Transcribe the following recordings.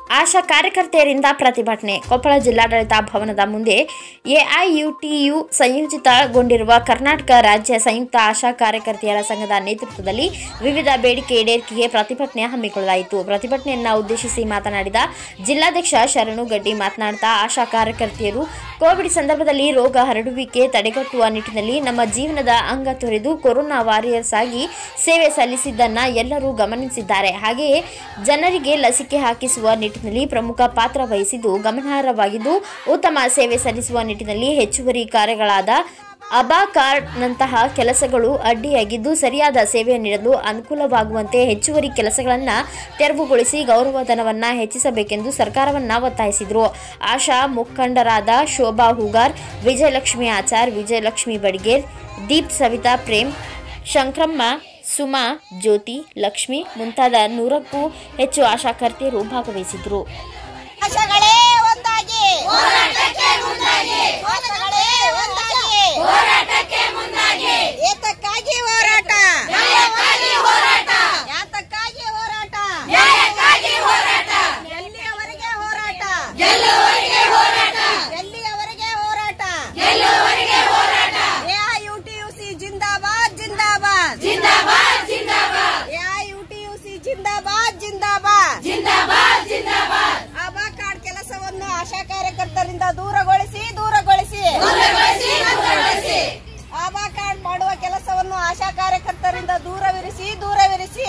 ಆಶಾ ಕಾರ್ಯಕರ್ತೆಯರಿಂದ ಪ್ರತಿಭಟನೆ ಕೊಪ್ಪಳ ಜಿಲ್ಲಾಡಳಿತ ಭವನದ ಮುಂದೆ ಎಐಯುಟಿಯು ಸಂಯೋಜಿತಗೊಂಡಿರುವ ಕರ್ನಾಟಕ ರಾಜ್ಯ ಸಂಯುಕ್ತ ಆಶಾ ಕಾರ್ಯಕರ್ತೆಯರ ಸಂಘದ ನೇತೃತ್ವದಲ್ಲಿ ವಿವಿಧ ಬೇಡಿಕೆ ಈಡೇರಿಕೆಗೆ ಪ್ರತಿಭಟನೆ ಹಮ್ಮಿಕೊಳ್ಳಲಾಯಿತು ಪ್ರತಿಭಟನೆಯನ್ನ ಉದ್ದೇಶಿಸಿ ಮಾತನಾಡಿದ ಜಿಲ್ಲಾಧ್ಯಕ್ಷ ಶರಣು ಗಡ್ಡಿ ಮಾತನಾಡ್ತಾ ಆಶಾ ಕಾರ್ಯಕರ್ತೆಯರು ಕೋವಿಡ್ ಸಂದರ್ಭದಲ್ಲಿ ರೋಗ ಹರಡುವಿಕೆ ತಡೆಗಟ್ಟುವ ನಿಟ್ಟಿನಲ್ಲಿ ನಮ್ಮ ಜೀವನದ ಅಂಗ ತೊರೆದು ಕೊರೋನಾ ವಾರಿಯರ್ಸ್ ಆಗಿ ಸೇವೆ ಸಲ್ಲಿಸಿದ್ದನ್ನ ಎಲ್ಲರೂ ಗಮನಿಸಿದ್ದಾರೆ ಹಾಗೆಯೇ ಜನರಿಗೆ ಲಸಿಕೆ ಹಾಕಿಸುವ ನಿಟ್ಟಿನಲ್ಲಿ ಪ್ರಮುಖ ಪಾತ್ರ ವಹಿಸಿದ್ದು ಗಮನಾರ್ಹವಾಗಿದ್ದು ಉತ್ತಮ ಸೇವೆ ಸಲ್ಲಿಸುವ ನಿಟ್ಟಿನಲ್ಲಿ ಹೆಚ್ಚುವರಿ ಕಾರ್ಯಗಳಾದ ಅಬಾ ಕಾರ್ಡ್ನಂತಹ ಕೆಲಸಗಳು ಅಡ್ಡಿಯಾಗಿದ್ದು ಸರಿಯಾದ ಸೇವೆ ನೀಡಲು ಅನುಕೂಲವಾಗುವಂತೆ ಹೆಚ್ಚುವರಿ ಕೆಲಸಗಳನ್ನು ತೆರವುಗೊಳಿಸಿ ಗೌರವಧನವನ್ನು ಹೆಚ್ಚಿಸಬೇಕೆಂದು ಸರ್ಕಾರವನ್ನ ಒತ್ತಾಯಿಸಿದರು ಆಶಾ ಮುಖಂಡರಾದ ಶೋಭಾ ಹೂಗಾರ್ ವಿಜಯಲಕ್ಷ್ಮಿ ಆಚಾರ್ ವಿಜಯಲಕ್ಷ್ಮಿ ಬಡಿಗೇರ್ ದೀಪ್ ಸವಿತಾ ಪ್ರೇಮ್ ಶಂಕ್ರಮ್ಮ ಸುಮಾ ಜ್ಯೋತಿ ಲಕ್ಷ್ಮಿ ಮುಂತಾದ ನೂರಕ್ಕೂ ಹೆಚ್ಚು ಆಶಾಕರ್ತೆಯರು ಭಾಗವಹಿಸಿದ್ರು ಆಶಾಗಳೇ ಒಂದಾಗಿ ಆಶಾಗಳೇ ಒಂದಾಗಿ ಏತಕ್ಕಾಗಿ ಹೋರಾಟ ಯಾತಕ್ಕಾಗಿ ಹೋರಾಟ ಎಲ್ಲಿಯವರೆಗೆ ಹೋರಾಟ ಎಲ್ಲಿಯವರೆಗೆ ಹೋರಾಟ ಎಐಯುಟಿಯುಸಿ ಜಿಂದಾಬಾದ್ ಜಿಂದಾಬಾದ್ ಎಐಯುಟಿಯುಸಿ ಜಿಂದಾಬಾದ್ ಜಿಂದಾಬಾದ್ ಆಭಾ ಕಾರ್ಡ್ ಕೆಲಸವನ್ನು ಆಶಾ ಕಾರ್ಯಕರ್ತರಿಂದ ದೂರಗೊಳಿಸಿ ದೂರಗೊಳಿಸಿ ಆಭಾ ಕಾರ್ಡ್ ಮಾಡುವ ಕೆಲಸವನ್ನು ಆಶಾ ಕಾರ್ಯಕರ್ತರಿಂದ ದೂರವಿರಿಸಿ ದೂರವಿರಿಸಿ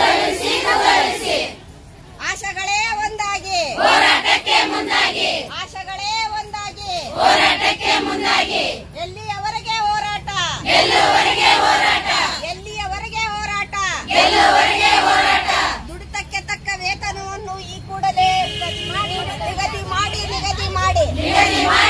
ಆಶಾಗಳೇ ಒಂದಾಗಿ ಆಶಾಗಳೇ ಒಂದಾಗಿ ಎಲ್ಲಿಯವರೆಗೆ ಹೋರಾಟ ಎಲ್ಲಿಯವರೆಗೆ ಹೋರಾಟ ದುಡಿತಕ್ಕೆ ತಕ್ಕ ವೇತನವನ್ನು ಈ ಕೂಡಲೇ ನಿಗದಿ ಮಾಡಿ ನಿಗದಿ ಮಾಡಿ